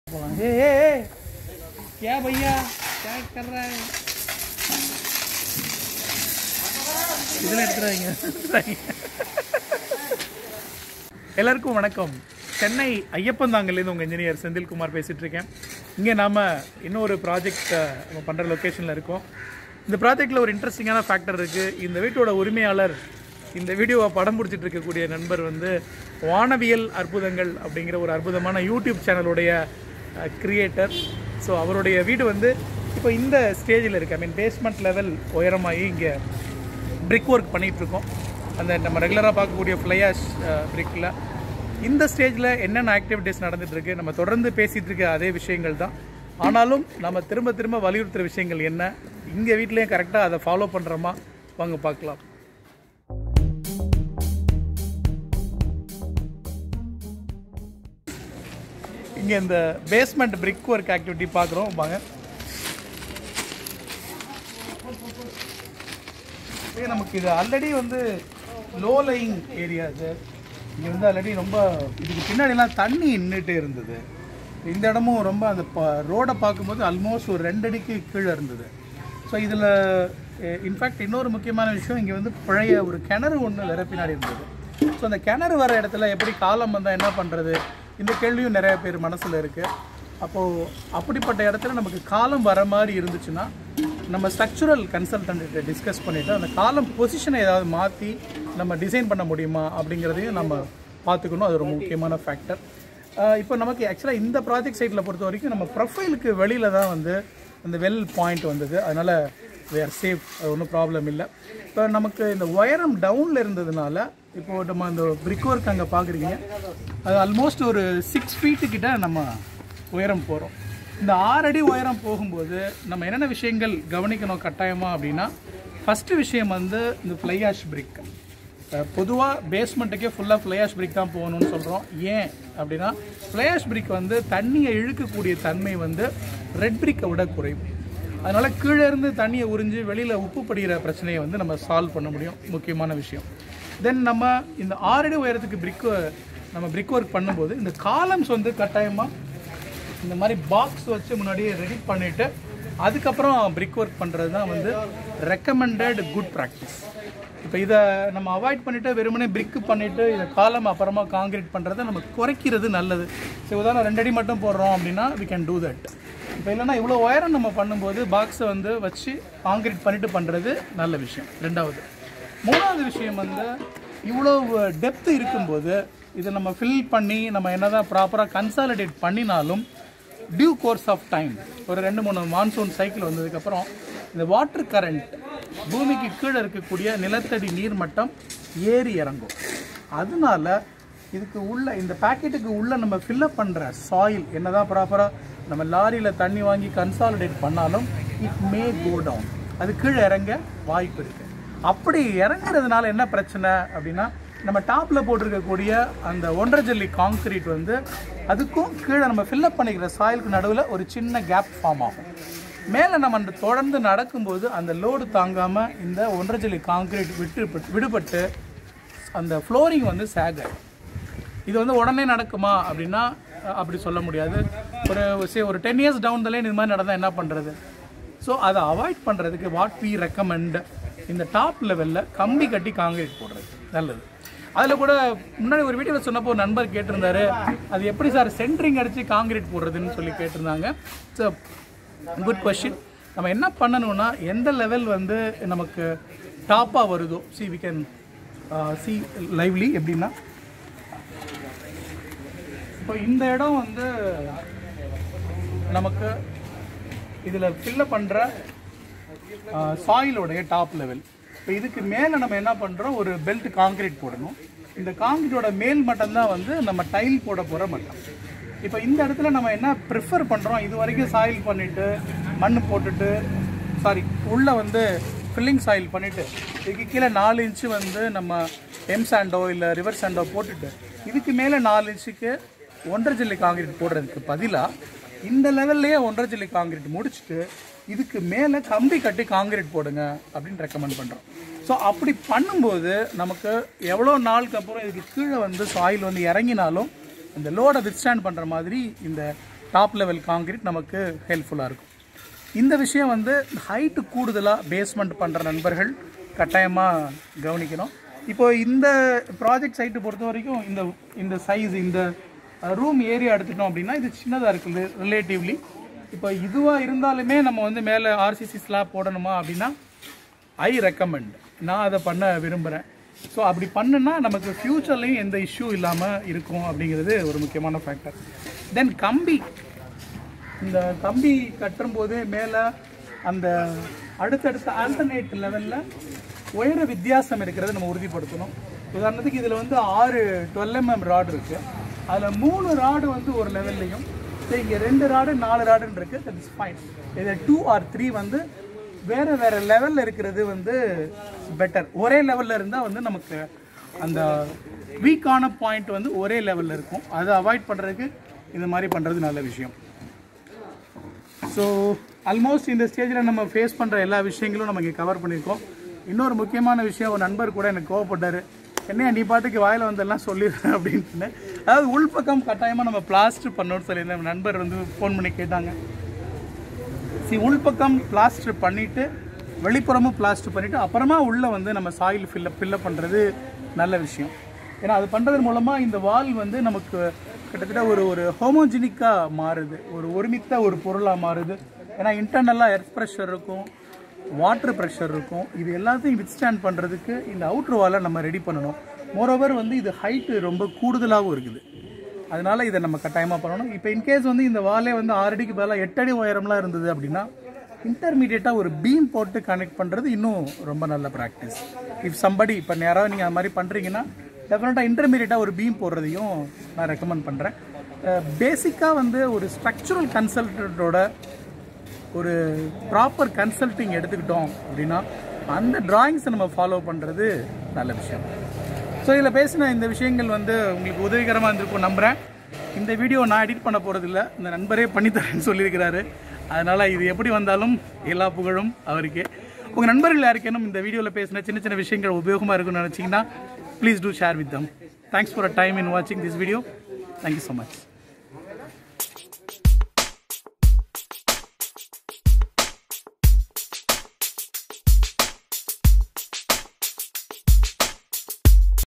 ए, ए, ए, क्या भैया क्या कर रहा है இதில் எடுத்துறாங்க எல்லாருக்கும் வணக்கம் சென்னை ஐயப்பந்தாங்கல்லேருந்து உங்கள் இன்ஜினியர் செந்தில்குமார் பேசிகிட்டு இருக்கேன் இங்கே நாம் இன்னொரு ப்ராஜெக்ட் நம்ம பண்ணுற லொக்கேஷனில் இருக்கோம் இந்த ப்ராஜெக்டில் ஒரு இன்ட்ரெஸ்டிங்கான ஃபேக்டர் இருக்குது இந்த வீட்டோட உரிமையாளர் இந்த வீடியோவை படம் பிடிச்சிட்டு இருக்கக்கூடிய நண்பர் வந்து வானவியல் அற்புதங்கள் அப்படிங்கிற ஒரு அற்புதமான யூடியூப் சேனலுடைய கிரியேட்டர் ஸோ அவருடைய வீடு வந்து இப்போ இந்த ஸ்டேஜில் இருக்குது ஐ மீன் பேஸ்மெண்ட் லெவல் உயரமாகி இங்கே பிரிக் ஒர்க் பண்ணிகிட்ருக்கோம் அந்த நம்ம ரெகுலராக பார்க்கக்கூடிய ஃப்ளையாஷ் பிரிக்கில் இந்த ஸ்டேஜில் என்னென்ன ஆக்டிவிட்டீஸ் நடந்துகிட்ருக்கு நம்ம தொடர்ந்து பேசிகிட்டு இருக்க அதே விஷயங்கள் தான் ஆனாலும் நம்ம திரும்ப திரும்ப வலியுறுத்துகிற விஷயங்கள் என்ன இங்கே வீட்லேயும் கரெக்டாக அதை ஃபாலோ பண்ணுறோமா வாங்க பார்க்கலாம் இங்கே இந்த பேஸ்மெண்ட் பிரிக் ஒர்க் ஆக்டிவிட்டி பார்க்குறோம் வாங்க இதே நமக்கு இது ஆல்ரெடி வந்து லோ லையிங் ஏரியாஸு இங்கே வந்து ஆல்ரெடி ரொம்ப இதுக்கு பின்னாடிலாம் தண்ணி நின்றுட்டே இருந்தது இந்த இடமும் ரொம்ப அந்த ரோடை பார்க்கும்போது ஆல்மோஸ்ட் ஒரு ரெண்டு அடிக்கு கீழே இருந்தது ஸோ இதில் இன்ஃபேக்ட் இன்னொரு முக்கியமான விஷயம் இங்கே வந்து பழைய ஒரு கிணறு ஒன்று வேற பின்னாடி இருந்தது ஸோ அந்த கிணறு வர இடத்துல எப்படி காலம் வந்தால் என்ன பண்ணுறது இந்த கேள்வியும் நிறைய பேர் மனசில் இருக்குது அப்போது அப்படிப்பட்ட இடத்துல நமக்கு காலம் வர மாதிரி இருந்துச்சுன்னா நம்ம ஸ்ட்ரக்சுரல் கன்சல்டன்ட்ட டிஸ்கஸ் பண்ணிவிட்டு அந்த காலம் பொசிஷனை ஏதாவது மாற்றி நம்ம டிசைன் பண்ண முடியுமா அப்படிங்கிறதையும் நம்ம பார்த்துக்கணும் அது ஒரு முக்கியமான ஃபேக்டர் இப்போ நமக்கு ஆக்சுவலாக இந்த ப்ராஜெக்ட் சைட்டில் பொறுத்த வரைக்கும் நம்ம ப்ரொஃபைலுக்கு வெளியில் தான் வந்து அந்த வெல் பாயிண்ட் வந்தது அதனால் வேர் சேஃப் அது ஒன்றும் ப்ராப்ளம் இல்லை இப்போ நமக்கு இந்த உயரம் டவுனில் இருந்ததுனால இப்போது நம்ம அந்த பிரிக் ஒர்க் அங்கே பார்க்குறீங்க அது ஆல்மோஸ்ட் ஒரு சிக்ஸ் ஃபீட்டு கிட்ட நம்ம உயரம் போகிறோம் இந்த ஆறு அடி உயரம் போகும்போது நம்ம என்னென்ன விஷயங்கள் கவனிக்கணும் கட்டாயமாக அப்படின்னா ஃபஸ்ட்டு விஷயம் வந்து இந்த ஃப்ளையாஷ் பிரிக் பொதுவாக பேஸ்மெண்ட்டுக்கே ஃபுல்லாக ஃப்ளையாஷ் பிரிக் தான் போகணும்னு சொல்கிறோம் ஏன் அப்படின்னா ஃப்ளையாஷ் பிரிக் வந்து தண்ணியை இழுக்கக்கூடிய தன்மை வந்து ரெட் பிரிக்கை விட குறைவு அதனால் கீழே இருந்து தண்ணியை உறிஞ்சு வெளியில் உப்பு படிகிற பிரச்சனையை வந்து நம்ம சால்வ் பண்ண முடியும் முக்கியமான விஷயம் தென் நம்ம இந்த ஆறடி உயரத்துக்கு பிரிக் நம்ம பிரிக் ஒர்க் பண்ணும்போது இந்த காலம்ஸ் வந்து கட்டாயமாக இந்த மாதிரி பாக்ஸ் வச்சு முன்னாடியே ரெடி பண்ணிவிட்டு அதுக்கப்புறம் பிரிக் ஒர்க் பண்ணுறது தான் வந்து ரெக்கமெண்டட் குட் ப்ராக்டிஸ் இப்போ இதை நம்ம அவாய்ட் பண்ணிவிட்டு வெறுமனே பிரிக் பண்ணிவிட்டு இதை காலம் அப்புறமா காங்கிரீட் பண்ணுறதை நம்ம குறைக்கிறது நல்லது ஸோ உதாரணம் ரெண்டு அடி மட்டும் போடுறோம் அப்படின்னா வி கேன் டூ தட் இப்போ இல்லைன்னா இவ்வளோ உயரம் நம்ம பண்ணும்போது பாக்ஸை வந்து வச்சு காங்கிரீட் பண்ணிட்டு பண்ணுறது நல்ல விஷயம் ரெண்டாவது மூணாவது விஷயம் வந்து இவ்வளோ டெப்த் இருக்கும்போது இதை நம்ம ஃபில் பண்ணி நம்ம என்னதான் ப்ராப்பராக கன்சாலிடேட் பண்ணினாலும் டியூ கோர்ஸ் ஆஃப் டைம் ஒரு ரெண்டு மூணு மான்சூன் சைக்கிள் வந்ததுக்கப்புறம் இந்த வாட்டர் கரண்ட் பூமிக்கு கீழே இருக்கக்கூடிய நிலத்தடி நீர் மட்டம் ஏறி இறங்கும் அதனால இதுக்கு உள்ள இந்த பேக்கெட்டுக்கு உள்ள நம்ம ஃபில்லப் பண்ணுற சாயில் என்னதான் ப்ராப்பராக நம்ம லாரியில் தண்ணி வாங்கி கன்சாலிடேட் பண்ணாலும் இட் மே கோ டவுன் அது கீழே இறங்க வாய்ப்பு இருக்குது அப்படி இறங்குறதுனால என்ன பிரச்சனை அப்படின்னா நம்ம டாப்பில் போட்டிருக்கக்கூடிய அந்த ஒன்றரை ஜல்லி காங்க்ரீட் வந்து அதுக்கும் கீழே நம்ம ஃபில்லப் பண்ணிக்கிற சாயிலுக்கு நடுவில் ஒரு சின்ன கேப் ஃபார்ம் ஆகும் மேலே நம்ம அந்த தொடர்ந்து நடக்கும்போது அந்த லோடு தாங்காமல் இந்த ஒன்றரை ஜல்லி காங்க்ரீட் விட்டு விடுபட்டு அந்த ஃப்ளோரிங் வந்து சேக் ஆகும் இது வந்து உடனே நடக்குமா அப்படின்னா அப்படி சொல்ல முடியாது ஒரு சே ஒரு ten years down the line இது மாதிரி நடந்தால் என்ன பண்ணுறது ஸோ அதை அவாய்ட் பண்ணுறதுக்கு வாட் வி ரெக்கமெண்ட் இந்த டாப் லெவலில் கம்பி கட்டி காங்கிரீட் போடுறது நல்லது அதில் கூட முன்னாடி ஒரு வீடியோவில் சொன்னப்போ ஒரு நண்பர் கேட்டிருந்தாரு அது எப்படி சார் சென்ட்ரிங் அடித்து காங்கிரீட் போடுறதுன்னு சொல்லி கேட்டிருந்தாங்க ஸோ குட் கொஷின் நம்ம என்ன பண்ணணும்னா எந்த லெவல் வந்து நமக்கு டாப்பாக வருதோ see we can see lively எப்படின்னா இப்போ இந்த இடம் வந்து நமக்கு இதில் ஃபில்லப் பண்ணுற சாயிலோடைய டாப் லெவல் இப்போ இதுக்கு மேலே நம்ம என்ன பண்ணுறோம் ஒரு பெல்ட் காங்கிரீட் போடணும் இந்த காங்கிரீட்டோட மேல் மட்டம் தான் வந்து நம்ம டைல் போட போகிற மட்டம் இப்போ இந்த இடத்துல நம்ம என்ன ப்ரிஃபர் பண்ணுறோம் இது வரைக்கும் சாயில் பண்ணிவிட்டு மண் போட்டுட்டு சாரி உள்ளே வந்து ஃபில்லிங் சாயில் பண்ணிவிட்டு இதுக்கு கீழே நாலு இன்ச்சு வந்து நம்ம எம் சாண்டோ இல்லை ரிவர் சாண்டோ போட்டுட்டு இதுக்கு மேலே நாலு இன்ச்சுக்கு ஒன்றரை ஜல்லி காங்கிரீட் போடுறதுக்கு பதிலாக இந்த லெவல்லையே ஒன்றரை ஜல்லி காங்கிரீட் முடிச்சுட்டு இதுக்கு மேலே கம்பி கட்டி காங்கிரீட் போடுங்க அப்படின்னு ரெக்கமெண்ட் பண்ணுறோம் ஸோ அப்படி பண்ணும்போது நமக்கு எவ்வளோ நாளுக்கு அப்புறம் இதுக்கு கீழே வந்து சாயில் வந்து இறங்கினாலும் இந்த லோடை வித்ஸ்டாண்ட் பண்ணுற மாதிரி இந்த டாப் லெவல் காங்கிரீட் நமக்கு ஹெல்ப்ஃபுல்லாக இருக்கும் இந்த விஷயம் வந்து ஹைட்டு கூடுதலாக பேஸ்மெண்ட் பண்ணுற நண்பர்கள் கட்டாயமாக கவனிக்கணும் இப்போ இந்த ப்ராஜெக்ட் சைட்டு பொறுத்த வரைக்கும் இந்த இந்த சைஸ் இந்த ரூம் ஏரியா எடுத்துட்டோம் அப்படின்னா இது சின்னதாக இருக்குது ரிலேட்டிவ்லி இப்போ இதுவாக இருந்தாலுமே நம்ம வந்து மேலே ஆர்சிசி ஸ்லாப் போடணுமா அப்படின்னா ஐ ரெக்கமெண்ட் நான் அதை பண்ண விரும்புகிறேன் ஸோ அப்படி பண்ணுனா நமக்கு ஃப்யூச்சர்லேயும் எந்த இஷ்யூ இல்லாமல் இருக்கும் அப்படிங்கிறது ஒரு முக்கியமான ஃபேக்டர் தென் கம்பி இந்த கம்பி கட்டும்போது மேலே அந்த அடுத்தடுத்த ஆல்டர்னேட் லெவலில் உயர வித்தியாசம் இருக்கிறத நம்ம உறுதிப்படுத்தணும் உதாரணத்துக்கு இதில் வந்து ஆறு டுவெல் எம்எம் ராடு இருக்குது அதில் மூணு ராடு வந்து ஒரு லெவல்லையும் இங்கே ரெண்டு ராடு நாலு ராடுன்னு இருக்குது தட் இஸ் ஃபைன் இதில் டூ ஆர் த்ரீ வந்து வேறு வேறு லெவலில் இருக்கிறது வந்து பெட்டர் ஒரே லெவலில் இருந்தால் வந்து நமக்கு அந்த வீக்கான பாயிண்ட் வந்து ஒரே லெவலில் இருக்கும் அதை அவாய்ட் பண்ணுறதுக்கு இந்த மாதிரி பண்ணுறது நல்ல விஷயம் ஸோ ஆல்மோஸ்ட் இந்த ஸ்டேஜில் நம்ம ஃபேஸ் பண்ணுற எல்லா விஷயங்களும் நம்ம இங்கே கவர் பண்ணியிருக்கோம் இன்னொரு முக்கியமான விஷயம் ஒரு நண்பர் கூட எனக்கு கோவப்பட்டார் என்னையா நீ பாட்டுக்கு வாயில் வந்தெல்லாம் சொல்லிடுறேன் அப்படின்ட்டு அதாவது உள்பக்கம் கட்டாயமாக நம்ம பிளாஸ்டர் பண்ணணும்னு சொல்லியிருந்தேன் என் நண்பர் வந்து ஃபோன் பண்ணி கேட்டாங்க சி உள்பக்கம் பிளாஸ்டர் பண்ணிவிட்டு வெளிப்புறமும் பிளாஸ்டர் பண்ணிவிட்டு அப்புறமா உள்ளே வந்து நம்ம சாயில் ஃபில்லப் ஃபில்லப் பண்ணுறது நல்ல விஷயம் ஏன்னா அது பண்ணுறது மூலமாக இந்த வால் வந்து நமக்கு கிட்டத்தட்ட ஒரு ஒரு ஹோமோஜினிக்காக மாறுது ஒரு ஒருமித்த ஒரு பொருளாக மாறுது ஏன்னா இன்டர்னலாக எர்த் ப்ரெஷர் இருக்கும் வாட்டர் ப்ரெஷர் இருக்கும் இது எல்லாத்தையும் வித்ஸ்டாண்ட் பண்ணுறதுக்கு இந்த அவுட்ரு வாலை நம்ம ரெடி பண்ணணும் மோரோவர் வந்து இது ஹைட்டு ரொம்ப கூடுதலாகவும் இருக்குது அதனால இதை நம்ம கட்டாயமாக பண்ணணும் இப்போ இன்கேஸ் வந்து இந்த வாலே வந்து ஆறு அடிக்கு பதிலாக எட்டு அடி உயரம்லாம் இருந்தது அப்படின்னா இன்டர்மீடியட்டாக ஒரு பீம் போட்டு கனெக்ட் பண்ணுறது இன்னும் ரொம்ப நல்ல ப்ராக்டிஸ் இஃப் சம்படி இப்போ யாராவது நீங்கள் அது மாதிரி பண்ணுறீங்கன்னா டெஃபினட்டாக இன்டர்மீடியட்டாக ஒரு பீம் போடுறதையும் நான் ரெக்கமெண்ட் பண்ணுறேன் பேசிக்காக வந்து ஒரு ஸ்ட்ரக்சுரல் கன்சல்டன்ட்டோட ஒரு ப்ராப்பர் கன்சல்ட்டிங் எடுத்துக்கிட்டோம் அப்படின்னா அந்த டிராயிங்ஸை நம்ம ஃபாலோ பண்ணுறது நல்ல விஷயம் ஸோ இதில் பேசின இந்த விஷயங்கள் வந்து உங்களுக்கு உதவிகரமாக இருந்திருக்கும் நம்புகிறேன் இந்த வீடியோ நான் எடிட் பண்ண போகிறதில்ல இந்த நண்பரே பண்ணித்தரேன்னு சொல்லியிருக்கிறாரு அதனால் இது எப்படி வந்தாலும் எல்லா புகழும் அவருக்கே உங்கள் நண்பர்கள் யாருக்கேனும் இந்த வீடியோவில் பேசின சின்ன சின்ன விஷயங்கள் உபயோகமாக இருக்கும்னு நினச்சிங்கன்னா please do share with them thanks for a time in வாட்சிங் this video thank you so much